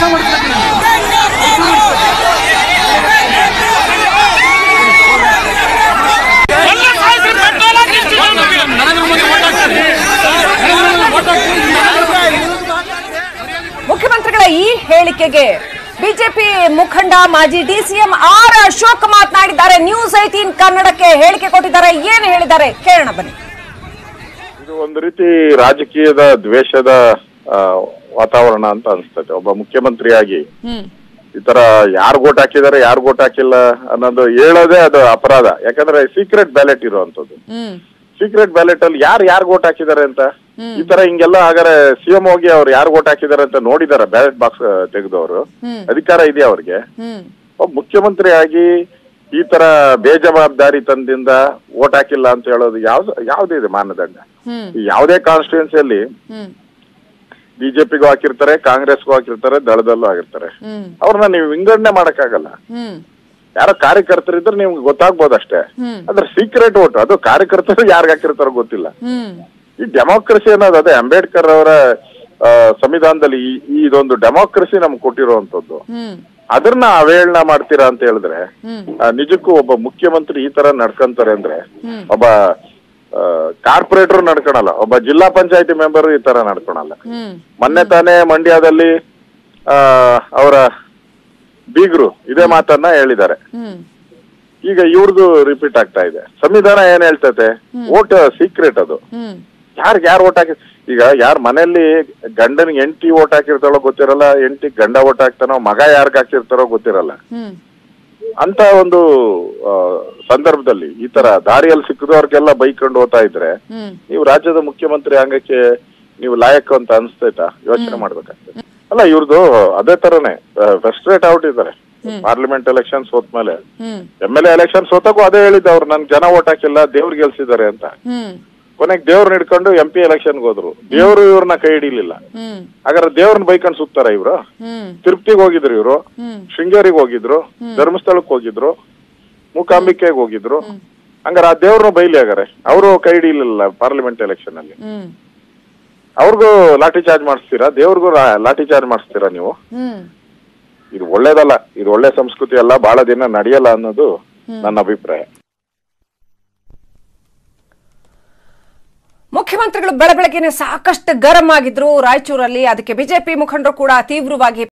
ಕೆಲಸ ಮಾಡ್ತಾರೆ ನರೇಂದ್ರ ಮೋದಿ ಓಟ್ ಹಾಕ್ತಾರೆ ನರೇಂದ್ರ ಮೋದಿ ಓಟ್ ಹಾಕ್ತಾರೆ ಮುಖ್ಯಮಂತ್ರಿಗಳ ಈ ಹೇಳಿಕೆಗೆ ಬಿಜೆಪಿ ಮುಖಂಡ ಮಾಜಿ ಡಿಸಿಎಂ ಆರ್ ಅಶೋಕ್ ಮಾತನಾಡಿದ್ದಾರೆ ನ್ಯೂಸ್ ಐಟೀನ್ ಕನ್ನಡಕ್ಕೆ ಹೇಳಿಕೆ ಕೊಟ್ಟಿದ್ದಾರೆ ಏನು ಹೇಳಿದ್ದಾರೆ ಕೇಳೋಣ ಬನ್ನಿ ಇದು ಒಂದು ರೀತಿ ರಾಜಕೀಯದ ದ್ವೇಷದ ಆ, ವಾತಾವರಣ ಅಂತ ಅನಿಸ್ತದೆ ಒಬ್ಬ ಮುಖ್ಯಮಂತ್ರಿಯಾಗಿ ಈ ತರ ಯಾರು ಓಟ್ ಹಾಕಿದ್ದಾರೆ ಯಾರು ಓಟ್ ಹಾಕಿಲ್ಲ ಅನ್ನೋದು ಹೇಳೋದೇ ಅದು ಅಪರಾಧ ಯಾಕಂದ್ರೆ ಸೀಕ್ರೆಟ್ ಬ್ಯಾಲೆಟ್ ಇರುವಂತದ್ದು ಸೀಕ್ರೆಟ್ ಬ್ಯಾಲೆಟ್ ಅಲ್ಲಿ ಯಾರು ಯಾರು ಓಟ್ ಹಾಕಿದ್ದಾರೆ ಅಂತ ಈ ತರ ಹಿಂಗೆಲ್ಲ ಹಾಗಾದ್ರೆ ಸಿಎಂ ಹೋಗಿ ಅವ್ರು ಯಾರು ಓಟ್ ಹಾಕಿದ್ದಾರೆ ಅಂತ ನೋಡಿದಾರ ಬ್ಯಾಲೆಟ್ ಬಾಕ್ಸ್ ತೆಗೆದವರು ಅಧಿಕಾರ ಇದೆಯಾ ಅವ್ರಿಗೆ ಒಬ್ಬ ಮುಖ್ಯಮಂತ್ರಿಯಾಗಿ ಈ ತರ ಬೇಜವಾಬ್ದಾರಿ ತಂದಿಂದ ಓಟ್ ಹಾಕಿಲ್ಲ ಅಂತ ಹೇಳೋದು ಯಾವ್ದು ಯಾವ್ದಿದೆ ಮಾನದಂಡ ಈ ಯಾವುದೇ ಕಾನ್ಸ್ಟಿಟ್ಯೂನ್ಸಿಯಲ್ಲಿ ಬಿಜೆಪಿಗೂ ಹಾಕಿರ್ತಾರೆ ಕಾಂಗ್ರೆಸ್ಗೂ ಹಾಕಿರ್ತಾರೆ ದಳದಲ್ಲೂ ಆಗಿರ್ತಾರೆ ಅವ್ರನ್ನ ನೀವು ವಿಂಗಡಣೆ ಮಾಡಕ್ಕಾಗಲ್ಲ ಯಾರೋ ಕಾರ್ಯಕರ್ತರಿದ್ರೆ ನಿಮ್ಗೆ ಗೊತ್ತಾಗ್ಬೋದು ಅಷ್ಟೇ ಅದ್ರ ಸೀಕ್ರೆಟ್ ಓಟ್ ಅದು ಕಾರ್ಯಕರ್ತರು ಯಾರ್ಗ್ ಹಾಕಿರ್ತಾರೋ ಗೊತ್ತಿಲ್ಲ ಈ ಡೆಮೋಕ್ರಸಿ ಅನ್ನೋದು ಅದೇ ಅಂಬೇಡ್ಕರ್ ಅವರ ಆ, ಸಂವಿಧಾನದಲ್ಲಿ ಈ ಈ ಇದೊಂದು ಡೆಮೋಕ್ರಸಿ ನಮ್ಗೆ ಕೊಟ್ಟಿರುವಂತದ್ದು ಅದನ್ನ ಅವಹೇಳನ ಮಾಡ್ತೀರಾ ಅಂತ ಹೇಳಿದ್ರೆ ಆ, ನಿಜಕ್ಕೂ ಒಬ್ಬ ಮುಖ್ಯಮಂತ್ರಿ ಈ ತರ ನಡ್ಕೊಂತಾರೆ ಅಂದ್ರೆ ಒಬ್ಬ ಕಾರ್ಪೊರೇಟರ್ ನಡ್ಕೊಳಲ್ಲ ಒಬ್ಬ ಜಿಲ್ಲಾ ಪಂಚಾಯತಿ ಮೆಂಬರ್ ಈ ತರ ನಡ್ಕೊಳಲ್ಲ ಮೊನ್ನೆ ತಾನೇ ಮಂಡ್ಯದಲ್ಲಿ ಆ, ಅವರ ಬೀಗರು ಇದೇ ಮಾತನ್ನ ಹೇಳಿದ್ದಾರೆ ಈಗ ಇವ್ರದ್ದು ರಿಪೀಟ್ ಆಗ್ತಾ ಇದೆ ಸಂವಿಧಾನ ಏನ್ ಹೇಳ್ತೈತೆ ಓಟ್ ಸೀಕ್ರೆಟ್ ಅದು ಯಾರ್ಗ್ ಯಾರು ಓಟ್ ಹಾಕಿ ಈಗ ಯಾರ್ ಮನೆಯಲ್ಲಿ ಗಂಡನಿಗೆ ಎಂಟಿ ಓಟ್ ಹಾಕಿರ್ತಾಳೋ ಗೊತ್ತಿರಲ್ಲ ಎಂಟಿ ಗಂಡ ಓಟ್ ಹಾಕ್ತಾನೋ ಮಗ ಯಾರ್ಗ್ ಹಾಕಿರ್ತಾರೋ ಗೊತ್ತಿರಲ್ಲ ಅಂತ ಒಂದು ಆ, ಸಂದರ್ಭದಲ್ಲಿ ಈ ತರ ದಾರಿಯಲ್ಲಿ ಸಿಕ್ಕದವ್ರಿಗೆಲ್ಲ ಬೈಕೊಂಡು ಹೋಗ್ತಾ ಇದ್ರೆ ನೀವು ರಾಜ್ಯದ ಮುಖ್ಯಮಂತ್ರಿ ಹಂಗಕ್ಕೆ ನೀವು ಲಾಯಕ್ ಅಂತ ಅನ್ಸ್ತೈತಾ ಯೋಚನೆ ಮಾಡ್ಬೇಕಾಗ್ತದೆ ಅಲ್ಲ ಇವ್ರದ್ದು ಅದೇ ತರನೇ ಫ್ರಸ್ಟ್ರೇಟ್ ಔಟ್ ಇದ್ದಾರೆ ಪಾರ್ಲಿಮೆಂಟ್ ಎಲೆಕ್ಷನ್ ಸೋತ್ಮೇಲೆ ಎಮ್ ಎಲ್ ಎ ಎಲೆಕ್ಷನ್ ಸೋತಕ್ಕೂ ಅದೇ ಹೇಳಿದ್ದು ಅವ್ರು ನನ್ ಜನ ಓಟ್ ಹಾಕಿಲ್ಲ ದೇವ್ರು ಗೆಲ್ಸಿದ್ದಾರೆ ಅಂತ ಕೊನೆಗೆ ದೇವ್ರನ್ನ ಹಿಡ್ಕೊಂಡು ಎಂ ಪಿ ಎಲೆಕ್ಷನ್ಗೆ ಹೋದ್ರು ದೇವ್ರು ಇವ್ರನ್ನ ಕೈ ಹಿಡಿಲಿಲ್ಲ ಹಾಗಾದ್ರೆ ದೇವ್ರನ್ನ ಬೈಕೊಂಡು ಸುತ್ತಾರ ಇವ್ರು ತಿರುಪ್ತಿಗೆ ಹೋಗಿದ್ರು ಇವ್ರು ಶೃಂಗೇರಿಗೆ ಹೋಗಿದ್ರು ಧರ್ಮಸ್ಥಳಕ್ಕೆ ಹೋಗಿದ್ರು ಮೂಕಾಂಬಿಕೆಗೆ ಹೋಗಿದ್ರು ಹಂಗಾರೆ ಆ ದೇವ್ರನ್ನ ಬೈಲಿ ಹಾಗಾರೆ ಅವರು ಕೈ ಹಿಡಿಲಿಲ್ಲ ಪಾರ್ಲಿಮೆಂಟ್ ಎಲೆಕ್ಷನ್ ಅಲ್ಲಿ ಅವ್ರಿಗೂ ಲಾಠಿ ಚಾರ್ಜ್ ಮಾಡಿಸ್ತೀರಾ ದೇವ್ರಿಗೂ ರಾ- ಲಾಠಿ ಚಾರ್ಜ್ ಮಾಡಿಸ್ತೀರಾ ನೀವು ಇದು ಒಳ್ಳೇದಲ್ಲ ಇದು ಒಳ್ಳೆ ಸಂಸ್ಕೃತಿ ಅಲ್ಲ ಬಹಳ ದಿನ ನಡೆಯಲ್ಲ ಅನ್ನೋದು ನನ್ನ ಅಭಿಪ್ರಾಯ ಮುಖ್ಯಮಂತ್ರಿಗಳು ಬೆಳಬೆಳಗ್ಗೆನೆ ಸಾಕಷ್ಟು ಗರಂ ಆಗಿದ್ರು ರಾಯಚೂರಲ್ಲಿ ಅದಕ್ಕೆ ಬಿಜೆಪಿ ಮುಖಂಡರು ಕೂಡ ತೀವ್ರವಾಗಿ